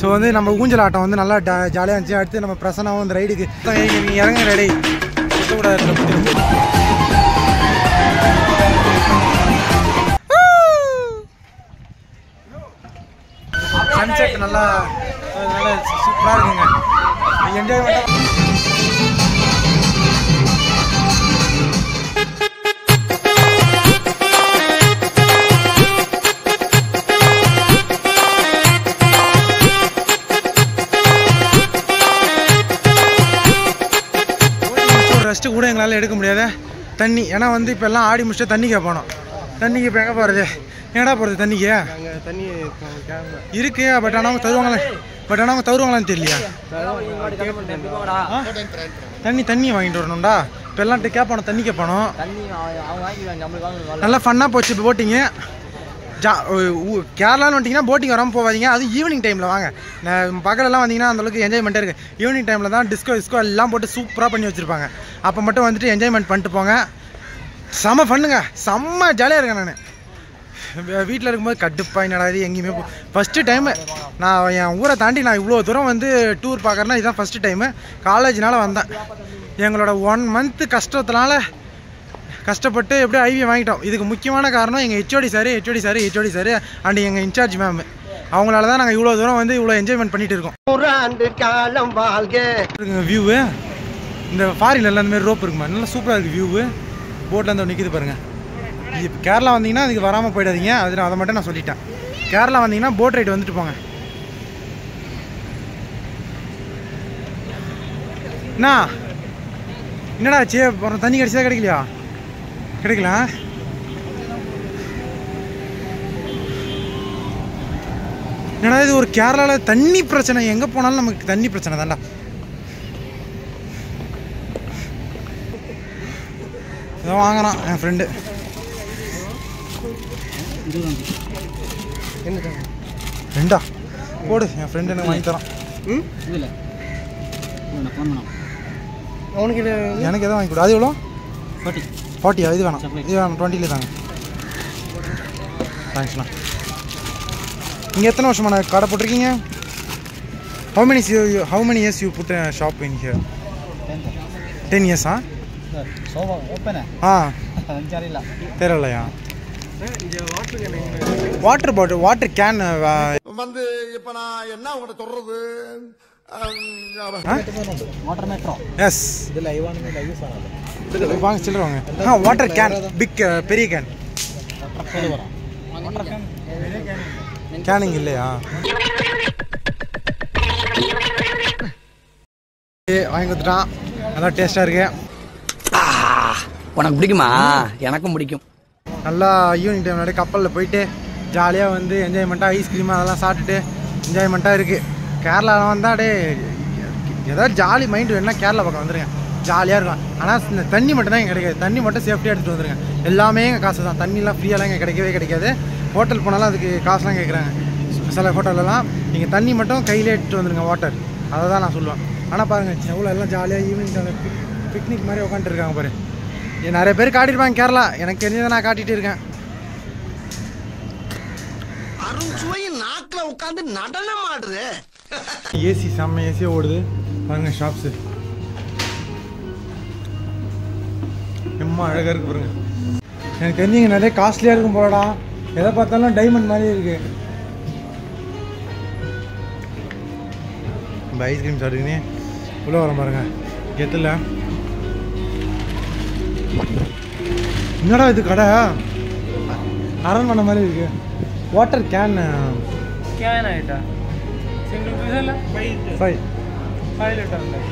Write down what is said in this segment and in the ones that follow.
So வந்து நம்ம ஊஞ்சல் ஆட்டம் வந்து நல்லா ஜாலியாக இருந்துச்சு அடுத்து நம்ம பிரசனாவும் இந்த ரைடுக்கு நீங்கள் இறங்க ரெடி சன்செட் நல்லா நல்லா சூப்பராக இருக்குங்க என்ஜாய்மெண்ட்டாக ஒரு ரெஸ்ட்டு கூட எங்களால் எடுக்க முடியாத தண்ணி ஏன்னா வந்து இப்போ எல்லாம் ஆடி முடிச்சுட்டு தண்ணி கேட்பானோம் தண்ணிக்கு இப்போ எங்கே போகிறது எங்கடா போகிறது தண்ணிக்கு அங்கே தண்ணி கேமரா இருக்கு பட் ஆனால் அவங்க தருவாங்களே பட் ஆனால் அவங்க தருவாங்களான்னு தெரியலையா ஆ? தண்ணி தண்ணி வாங்கிட்டு வரணும்டா இப்போ எல்லாம் கேட்பானோ தண்ணி கேட்பானோ தண்ணி அவங்க வாங்கிடுவாங்க நம்மளுக்கு வாங்க நல்லா ஃபன்னாக போச்சு இப்போ போட்டிங்க ஜா கேரளான்னு வந்துட்டிங்கன்னா போட்டிங் வராமல் போகாதீங்க அது ஈவினிங் டைமில் வாங்க நான் பகலெல்லாம் வந்தீங்கன்னா அந்தளவுக்கு என்ஜாய்மெண்ட்டாக இருக்குது ஈவினிங் டைமில் தான் டிஸ்கோ டிஸ்கோ எல்லாம் போட்டு சூப்பராக பண்ணி வச்சுருப்பாங்க அப்போ மட்டும் வந்துட்டு என்ஜாய்மெண்ட் பண்ணிட்டு போங்க செம்ம ஃபண்ணுங்க செம்ம ஜாலியாக இருக்கேன் நான் வீட்டில் இருக்கும்போது கடுப்பாக என்னடா இது எங்கேயுமே போ ஃபஸ்ட்டு டைமு நான் என் ஊரை தாண்டி நான் இவ்வளோ தூரம் வந்து டூர் பார்க்குறேன்னா இதுதான் ஃபஸ்ட்டு டைமு காலேஜ்னால வந்தேன் எங்களோட ஒன் மந்த்து கஷ்டத்தினால கஷ்டப்பட்டு எப்படியோ ஐவி வாங்கிட்டோம் இதுக்கு முக்கியமான காரணம் எங்கள் HOD sir HOD sir HOD sir and எங்கள் இன்சார்ஜ் மேம் அவங்களால தான் நாங்கள் இவ்வளோ தூரம் வந்து இவ்வளோ என்ஜாய்மெண்ட் பண்ணிட்டு இருக்கோம் நூறாண்டு காலம் வாழ்க வியூவு இந்த ஃபாரின்ல எல்லாம் இந்த மாதிரி ரோப் இருக்குமா நல்லா சூப்பராக இருக்குது வியூவு போட்டில் வந்து நிற்கிது பாருங்க இப்போ கேரளா வந்தீங்கன்னா அதுக்கு வராமல் போயிடாதீங்க அது நான் அதை மட்டும் நான் சொல்லிட்டேன் கேரளா வந்தீங்கன்னா போட் ரைடு வந்துட்டு போங்க என்ன என்னடா ஆச்சு அப்புறம் தண்ணி கிடைச்சதா கிடைக்கலையா கிடைக்கல என்னடா இது ஒரு கேரளாவில் தண்ணி பிரச்சனை எங்கே போனாலும் நமக்கு தண்ணி பிரச்சனை தான்டா இதை வாங்கினான் என் ஃப்ரெண்டு ரெண்டா போடு என் ஃப்ரெண்டு எனக்கு வாங்கி தரான் ம் அவனுக்கு இது எனக்கு எதாவது வாங்கி கொடு அது எவ்வளோ ஃபார்ட்டியா இது வேணாம் இது வேணாம் டுவெண்ட்டிலே தாங்க தேங்க்ஸ்ண்ணா நீங்கள் எத்தனை வருஷமா நான் கடை போட்டிருக்கீங்க how many how many years you put shop in here ten இயர்ஸா சோபா ஓப்பனே ஆ சரியில்ல தெரியலையா வாட்டர் பாட்டில் வாட்டர் கேன் வந்து இப்ப நான் என்ன உங்கள்கிட்ட சொல்றது வாட்டர் மெட்ரோ எஸ் இதில் ஐவானுமே இல்லை யூஸ் ஆகல வாங்க சில்லற வாங்க ஆ வாட்டர் கேன் பிக் பெரிய கேன் வாட்டர் வரும் வாட்டர் கேன் கேனிங் இல்லையா ஏய், வாங்கி கொடுத்துட்டான் நல்லா டேஸ்ட்டாக இருக்கு உனக்கு பிடிக்குமா எனக்கும் பிடிக்கும் நல்லா ஈவினிங் டைம் அப்படியே கப்பலில் போயிட்டு ஜாலியாக வந்து என்ஜாய்மெண்ட்டாக ஐஸ்கிரீம் அதெல்லாம் சாப்பிட்டுட்டு என்ஜாய்மெண்ட்டாக இருக்குது கேரளாவில் வந்தால் அப்படியே ஏதாவது ஜாலி மைண்டு வேணும்னா கேரளா பக்கம் வந்துருங்க ஜாலியாக இருக்கும் ஆனால் இந்த தண்ணி மட்டும் தான் இங்கே கிடைக்காது தண்ணி மட்டும் சேஃப்டியாக எடுத்துகிட்டு வந்துருங்க எல்லாமே இங்கே காசு தான் தண்ணிலாம் ஃப்ரீயாலாம் இங்கே கிடைக்கவே கிடைக்காது ஹோட்டல் போனாலும் அதுக்கு காசுலாம் கேட்குறாங்க சில ஹோட்டல்லலாம் நீங்கள் தண்ணி மட்டும் கையிலே எடுத்துகிட்டு வந்துருங்க வாட்டர் அதை தான் நான் சொல்லுவேன் ஆனால் பாருங்கள் எவ்வளோ எல்லாம் ஜாலியாக ஈவினிங் டைமில் பிக்னிக் மாதிரி உட்காந்துருக்காங்க பாரு இது நிறைய பேர் காட்டியிருப்பாங்க கேரளா எனக்கு தெரிஞ்சதை நான் காட்டிகிட்டு இருக்கேன் அருண் சுவையின் நாக்குல உட்கார்ந்து நடனம் ஆடுது ஏசி செம்ம ஏசியாக ஓடுது பாருங்க ஷாப்ஸு எம்மா அழகாக இருக்கு பாருங்க எனக்கு தெரிஞ்சு இங்கே நிறைய காஸ்ட்லியாக இருக்கும் போலடா எதை பார்த்தாலும் டைமண்ட் மாதிரி இருக்கு நம்ம ஐஸ்கிரீம் சாப்பிட்டுக்கினே உள்ளே வர பாருங்க கெத்தில் என்னடா இது கடை அரண்மனை மாதிரி இருக்கு வாட்டர் கேன் क्या है ना बेटा सिंगल पीस है ना ஃபைவ் फाइव लीटर है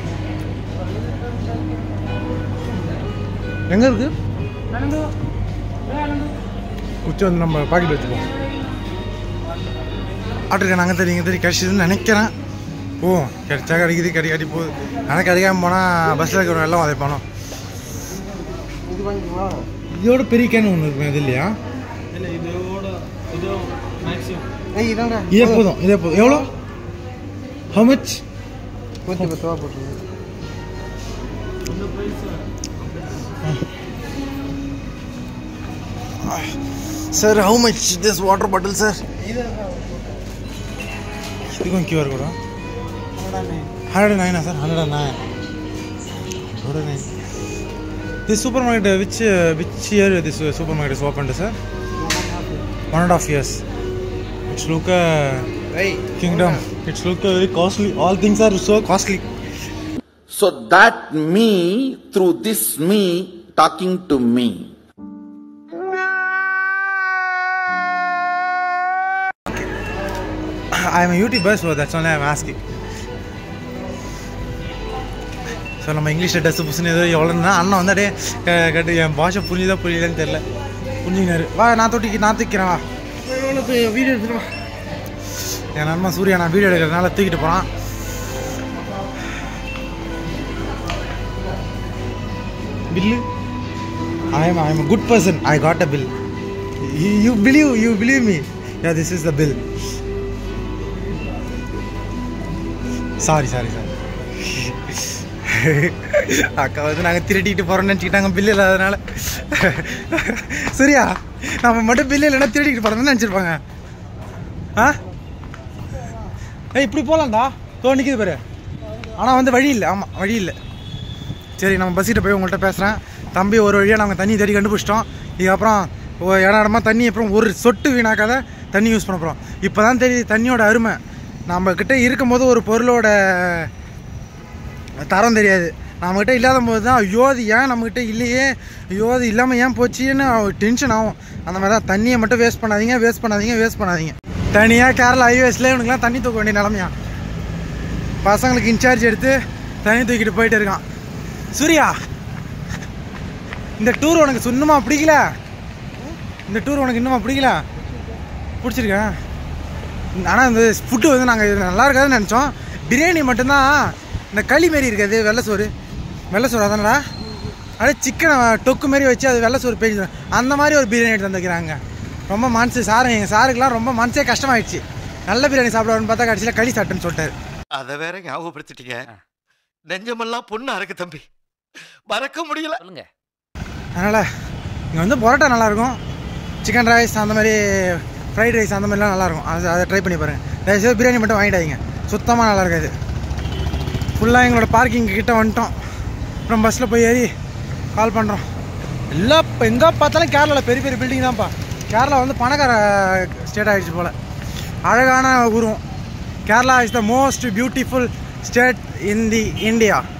எங்கே இருக்கு नंदू குச்சி வந்து நம்ம பாக்கெட் வச்சுப்போம் ஆட்டுருக்கேன் நாங்கள் தெரியும் இங்கே தெரியும் கிடச்சிதுன்னு நினைக்கிறேன் ஓ கிடைச்சா கிடைக்குது கிடை கடி போகுது ஆனால் கிடைக்காம போனால் பஸ்ஸில் இருக்கிற எல்லாம் உதைப்பானோ இது வாங்கிக்குமா இதோட பெரிய கேன் ஒன்று இருக்கும் இது இல்லையா இல்லை இதோட இது மேக்ஸிமம் ஏய் இதாங்க இதே போதும் இதே போதும் எவ்வளோ ஹவு மச் நூற்றி பத்து ரூபா போட்டுருங்க sir how much this water bottle sir இதுக்கும் கியூஆர் கோடா ஹண்ட்ரட் நைனா sir hundred nine hundred nine This supermarket, uh, which uh, which year this uh, supermarket is opened, sir? One and a half years. It's look uh, kingdom. It's look uh, very costly. All things are so costly. So that me, through this me, talking to me. I'm a YouTuber, so that's only I'm asking. So நம்ம இங்கிலீஷில் dust புசுன்னு ஏதோ எவ்வளோன்னா அண்ணன் வந்து அப்படியே க- கட்டு என் பாஷை புரிஞ்சுதா புரியலன்னு தெரில புரிஞ்சுக்கினாரு வா நான் தொட்டிக்கு நான் தூக்கிறேன் வா வீடியோ எடுத்துட்டு வா என் நண்பன் சூர்யா நான் வீடியோ எடுக்கிறதுனால தூக்கிட்டு போகிறான் bill I am I am a good person I got a bill you believe you believe me yeah this is the bill sorry sorry sorry அக்கா வந்து நாங்கள் திருட்டிட்டு போகிறோம்னு நினச்சிக்கிட்டாங்க பில்லு இல்லாதனால சரியா நம்ம மட்டும் பில்லு இல்லைன்னா திருடிட்டு போகிறோம்னு நினச்சிருப்பாங்க ஆ ஏய் இப்படி போகலாம்டா தோ நிற்கிது பாரு ஆனால் வந்து வழி இல்லை ஆமாம் வழி இல்லை சரி நம்ம பஸ்ஸிட்ட போய் உங்கள்கிட்ட பேசுகிறேன் தம்பி ஒரு வழியாக நாங்கள் தண்ணி தேடி கண்டுபிடிச்சிட்டோம் இதுக்கப்புறம் ஒ- இடம் இடமா தண்ணி அப்புறம் ஒரு சொட்டு வீணாக்காத தண்ணி யூஸ் பண்ண போகிறோம் இப்போ தான் தெரியுது தண்ணியோட அருமை நம்ம கிட்ட இருக்கும்போது ஒரு பொருளோட தரம் தெரியாது நம்மக்கிட்ட இல்லாத போது தான் ஐயோ அது ஏன் நம்மக்கிட்ட இல்லையே ஐயோ அது இல்லாமல் ஏன் போச்சுன்னு டென்ஷன் ஆகும் அந்த மாதிரி தான் தண்ணியை மட்டும் வேஸ்ட் பண்ணாதீங்க வேஸ்ட் பண்ணாதீங்க வேஸ்ட் பண்ணாதீங்க தனியாக கேரளா ஹைவேஸில் இவனுக்குலாம் தண்ணி தூக்க வேண்டிய நிலமையா பசங்களுக்கு இன்சார்ஜ் எடுத்து தண்ணி தூக்கிட்டு போயிட்டு இருக்கான் சூர்யா இந்த டூர் உனக்கு சுண்ணமா பிடிக்கல இந்த டூர் உனக்கு இன்னுமா பிடிக்கல பிடிச்சிருக்கேன் ஆனால் இந்த ஃபுட்டு வந்து நாங்கள் நல்லா இருக்காதுன்னு நினச்சோம் பிரியாணி மட்டும்தான் இந்த களி மாரி இருக்காது வெள்ளை சோறு வெள்ளை சோறு அதானடா அப்படியே சிக்கனை டொக்கு மாரி வச்சு அது வெள்ளை சோறு பேஜ் அந்த மாதிரி ஒரு பிரியாணி எடுத்து வந்துக்கிறாங்க ரொம்ப மனசு சாரு எங்கள் சாருக்கெல்லாம் ரொம்ப மனசே கஷ்டமாயிடுச்சு நல்ல பிரியாணி சாப்பிடுவாருன்னு பார்த்தா கடைசியில் களி சாப்பிட்டுன்னு சொல்லிட்டாரு அத வேற ஞாபகப்படுத்திட்டீங்க நெஞ்சமெல்லாம் பொண்ணா இருக்கு தம்பி மறக்க முடியல சொல்லுங்க அதனால் இங்கே வந்து பரோட்டா நல்லாயிருக்கும் சிக்கன் ரைஸ் அந்த மாதிரி ஃப்ரைட் ரைஸ் அந்த மாதிரிலாம் நல்லாயிருக்கும் அது அதை ட்ரை பண்ணி பாருங்கள் தயவுசெய்து பிரியாணி மட்டும் வாங்கிடாதீங்க சுத்தமாக நல்லா இருக்காது ஃபுல்லாக எங்களோட பார்க்கிங் கிட்ட வந்துட்டோம் அப்புறம் பஸ்ஸில் போய் ஏறி கால் பண்ணுறோம் எல்லாம் இப்போ எங்கே பார்த்தாலும் கேரளாவில் பெரிய பெரிய பில்டிங் தான்ப்பா கேரளா வந்து பணக்கார ஸ்டேட் ஆகிடுச்சு போல் அழகான ஊரும் Kerala is the most beautiful state in the India